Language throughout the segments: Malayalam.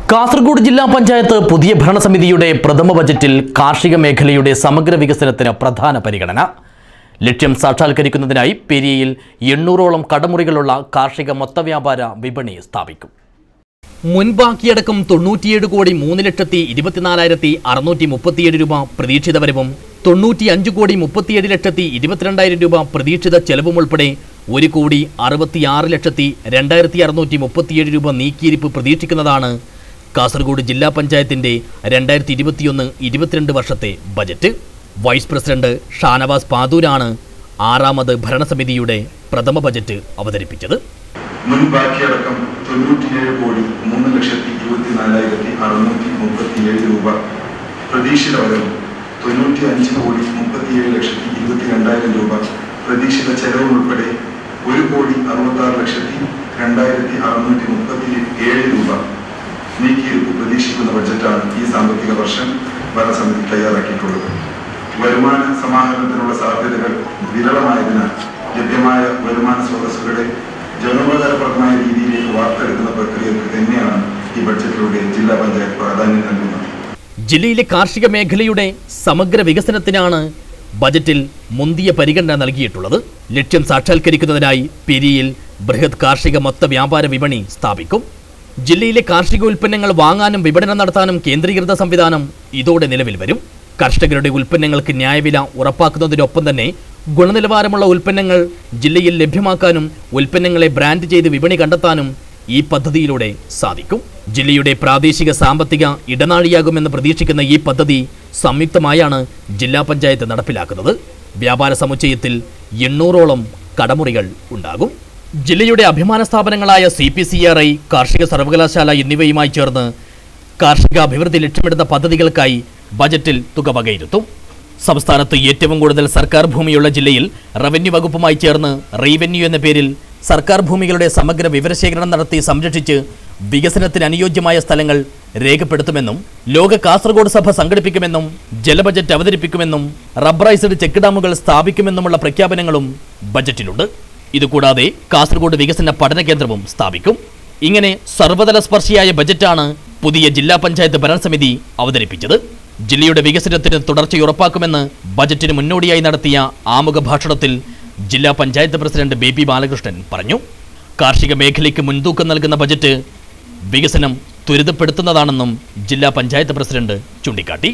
കാസർഗോഡ് ജില്ലാ പഞ്ചായത്ത് പുതിയ ഭരണസമിതിയുടെ പ്രഥമ ബജറ്റിൽ കാർഷിക മേഖലയുടെ സമഗ്ര വികസനത്തിന് പ്രധാന പരിഗണന ലക്ഷ്യം സാക്ഷാത്കരിക്കുന്നതിനായി പെരിയയിൽ എണ്ണൂറോളം കടമുറികളുള്ള കാർഷിക മൊത്തവ്യാപാര വിപണി സ്ഥാപിക്കും മുൻബാക്കിയടക്കം തൊണ്ണൂറ്റിയേഴ് കോടി മൂന്ന് ലക്ഷത്തി ഇരുപത്തിനാലായിരത്തി അറുന്നൂറ്റി മുപ്പത്തിയേഴ് രൂപ പ്രതീക്ഷിത വരവും തൊണ്ണൂറ്റി അഞ്ച് കോടി മുപ്പത്തിയേഴ് ലക്ഷത്തി ഇരുപത്തിരണ്ടായിരം രൂപ പ്രതീക്ഷിത ചെലവും ഉൾപ്പെടെ ഒരു കോടി അറുപത്തിയാറ് ലക്ഷത്തി രണ്ടായിരത്തി അറുന്നൂറ്റി മുപ്പത്തിയേഴ് രൂപ നീക്കിയിരിപ്പ് പ്രതീക്ഷിക്കുന്നതാണ് കാസർഗോഡ് ജില്ലാ പഞ്ചായത്തിന്റെ രണ്ടായിരത്തി ഇരുപത്തിയൊന്ന് ഇരുപത്തിരണ്ട് വർഷത്തെ ബജറ്റ് വൈസ് പ്രസിഡന്റ് ഷാനവാസ് പാതൂരാണ് ആറാമത് ഭരണസമിതിയുടെ പ്രഥമ ബജറ്റ് അവതരിപ്പിച്ചത് മുൻ ബാക്കിയടക്കം തൊണ്ണൂറ്റിയേഴ് കോടി മൂന്ന് ലക്ഷത്തി ഇരുപത്തിനാലായിരത്തി അറുന്നൂറ്റി മുപ്പത്തിയേഴ് രൂപ പ്രതീക്ഷിത വരവും തൊണ്ണൂറ്റി അഞ്ച് കോടി മുപ്പത്തിയേഴ് ലക്ഷത്തി ഇരുപത്തിരണ്ടായിരം രൂപ പ്രതീക്ഷിത ചെലവും ഉൾപ്പെടെ ഒരു കോടി അറുപത്താറ് ലക്ഷത്തി രണ്ടായിരത്തി അറുന്നൂറ്റി മുപ്പത്തി ഏഴ് രൂപ നീക്കിയിരുപ്പ് പ്രതീക്ഷിക്കുന്ന ബജറ്റാണ് ഈ സാമ്പത്തിക വർഷം ഭരണസമിതി തയ്യാറാക്കിയിട്ടുള്ളത് വരുമാന സമാഹരണത്തിനുള്ള സാധ്യതകൾ വിരളമായതിനാൽ ലഭ്യമായ വരുമാന സ്രോതസ്സുകളെ ജനോപകാരപ്രദമായ രീതിയിലേക്ക് വാർത്തെടുക്കുന്ന പ്രക്രിയക്ക് തന്നെയാണ് ഈ ബഡ്ജറ്റിലൂടെ ജില്ലാ പഞ്ചായത്ത് പ്രാധാന്യം നൽകുന്നത് ജില്ലയിലെ കാർഷിക മേഖലയുടെ സമഗ്ര വികസനത്തിനാണ് ബജറ്റിൽ മുന്തിയ പരിഗണന നൽകിയിട്ടുള്ളത് ലക്ഷ്യം സാക്ഷാത്കരിക്കുന്നതിനായി പെരിയിൽ ബൃഹത് കാർഷിക മൊത്ത വ്യാപാര വിപണി സ്ഥാപിക്കും ജില്ലയിലെ കാർഷിക ഉൽപ്പന്നങ്ങൾ വാങ്ങാനും വിപണനം നടത്താനും കേന്ദ്രീകൃത സംവിധാനം ഇതോടെ നിലവിൽ വരും കർഷകരുടെ ഉൽപ്പന്നങ്ങൾക്ക് ന്യായവില ഉറപ്പാക്കുന്നതിനൊപ്പം തന്നെ ഗുണനിലവാരമുള്ള ഉൽപ്പന്നങ്ങൾ ജില്ലയിൽ ലഭ്യമാക്കാനും ഉൽപ്പന്നങ്ങളെ ബ്രാൻഡ് ചെയ്ത് വിപണി കണ്ടെത്താനും ഈ പദ്ധതിയിലൂടെ സാധിക്കും ജില്ലയുടെ പ്രാദേശിക സാമ്പത്തിക ഇടനാഴിയാകുമെന്ന് പ്രതീക്ഷിക്കുന്ന ഈ പദ്ധതി സംയുക്തമായാണ് ജില്ലാ പഞ്ചായത്ത് നടപ്പിലാക്കുന്നത് വ്യാപാര സമുച്ചയത്തിൽ എണ്ണൂറോളം കടമുറികൾ ഉണ്ടാകും ജില്ലയുടെ അഭിമാന സ്ഥാപനങ്ങളായ C P C R I കാർഷിക സർവകലാശാല എന്നിവയുമായി ചേർന്ന് കാർഷിക അഭിവൃദ്ധി ലക്ഷ്യമിടുന്ന പദ്ധതികൾക്കായി ബജറ്റിൽ തുക വകയിരുത്തും സംസ്ഥാനത്ത് ഏറ്റവും കൂടുതൽ സർക്കാർ ഭൂമിയുള്ള ജില്ലയിൽ റവന്യൂ വകുപ്പുമായി ചേർന്ന് റീവന്യൂ എന്ന പേരിൽ സർക്കാർ ഭൂമികളുടെ സമഗ്ര വിവരശേഖരണം നടത്തി സംരക്ഷിച്ച് വികസനത്തിന് അനുയോജ്യമായ സ്ഥലങ്ങൾ രേഖപ്പെടുത്തുമെന്നും ലോക കാസർഗോഡ് സഭ സംഘടിപ്പിക്കുമെന്നും ജലബജറ്റ് അവതരിപ്പിക്കുമെന്നും റബ്ബറൈസ്ഡ് ചെക്ക് ഡാമുകൾ സ്ഥാപിക്കുമെന്നുമുള്ള പ്രഖ്യാപനങ്ങളും ബജറ്റിലുണ്ട് ഇതുകൂടാതെ കാസർഗോഡ് വികസന പഠന കേന്ദ്രവും സ്ഥാപിക്കും ഇങ്ങനെ സർവതല സ്പർശിയായ ബജറ്റാണ് പുതിയ ജില്ലാ പഞ്ചായത്ത് ഭരണസമിതി അവതരിപ്പിച്ചത് ജില്ലയുടെ വികസനത്തിന് തുടർച്ചയുറപ്പാക്കുമെന്ന് ബജറ്റിന് മുന്നോടിയായി നടത്തിയ ആമുഖ ഭാഷണത്തിൽ ജില്ലാ പഞ്ചായത്ത് പ്രസിഡന്റ് ബേബി ബാലകൃഷ്ണൻ പറഞ്ഞു കാർഷിക മേഖലയ്ക്ക് മുൻതൂക്കം നൽകുന്ന ബജറ്റ് വികസനം ത്വരിതപ്പെടുത്തുന്നതാണെന്നും ജില്ലാ പഞ്ചായത്ത് പ്രസിഡന്റ് ചൂണ്ടിക്കാട്ടി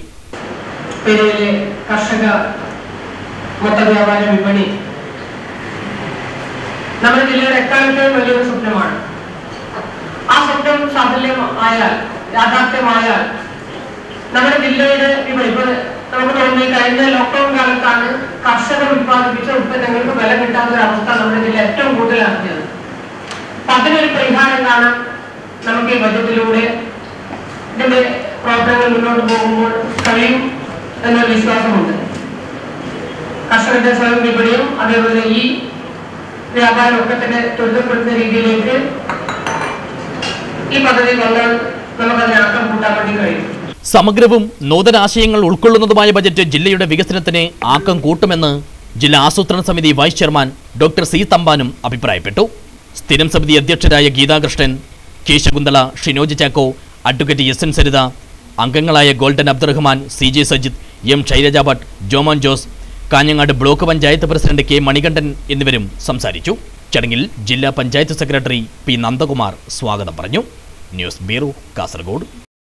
പെരുവിലെ കർഷക മൊത്തവ്യാപാര വിപണി നമ്മുടെ ജില്ലയുടെ എക്കാലത്തെയും വലിയൊരു സ്വപ്നമാണ് ആ സ്വപ്നം സാഫല്യം ആയാൽ യാഥാർത്ഥ്യമായാൽ നമ്മുടെ ജില്ലയുടെ വിപണി ഇപ്പൊ നമുക്ക് തോന്നി കഴിഞ്ഞ ലോക്ക്ഡൌൺ കാലത്താണ് കർഷകർ ഉത്പാദിപ്പിച്ച ഉൽപ്പന്നങ്ങൾക്ക് വില കിട്ടാത്ത ഒരു അവസ്ഥ നമ്മുടെ ജില്ല ഏറ്റവും കൂടുതലാക്കിയത് അപ്പൊ അതിനൊരു പരിഹാരം കാണാൻ നമുക്ക് ഈ ബജറ്റിലൂടെ ഇതിന്റെ പ്രവർത്തനങ്ങൾ മുന്നോട്ട് പോകുമ്പോൾ കഴിയും എന്നൊരു വിശ്വാസമുണ്ട് കർഷകരുടെ സ്വയം വിപണിയും അതേപോലെ ഈ വ്യാപാരം ഒക്കെ തന്നെ ത്വരിതപ്പെടുത്തുന്ന രീതിയിലേക്ക് ഈ പദ്ധതി വന്നാൽ നമുക്കതിനെ ആക്കം കൂട്ടാൻ വേണ്ടി കഴിയും സമഗ്രവും നൂതനാശയങ്ങൾ ഉൾക്കൊള്ളുന്നതുമായ ബജറ്റ് ജില്ലയുടെ വികസനത്തിന് ആക്കം കൂട്ടുമെന്ന് ജില്ലാ ആസൂത്രണ സമിതി വൈസ് ചെയർമാൻ ഡോക്ടർ സി തമ്പാനും അഭിപ്രായപ്പെട്ടു സ്ഥിരം സമിതി അധ്യക്ഷരായ Geethakrishnan K Shakunthala Shinoj Chacko advocate S N Saritha അംഗങ്ങളായ Golden Abdurahman C J Sajith M Shailaja Bhat Jomon Jose Kanhangad block panchayat president K Manikandan എന്നിവരും സംസാരിച്ചു ചടങ്ങിൽ ജില്ലാ പഞ്ചായത്ത് സെക്രട്ടറി പി നന്ദകുമാർ സ്വാഗതം പറഞ്ഞു ന്യൂസ് ബ്യൂറോ കാസർഗോഡ്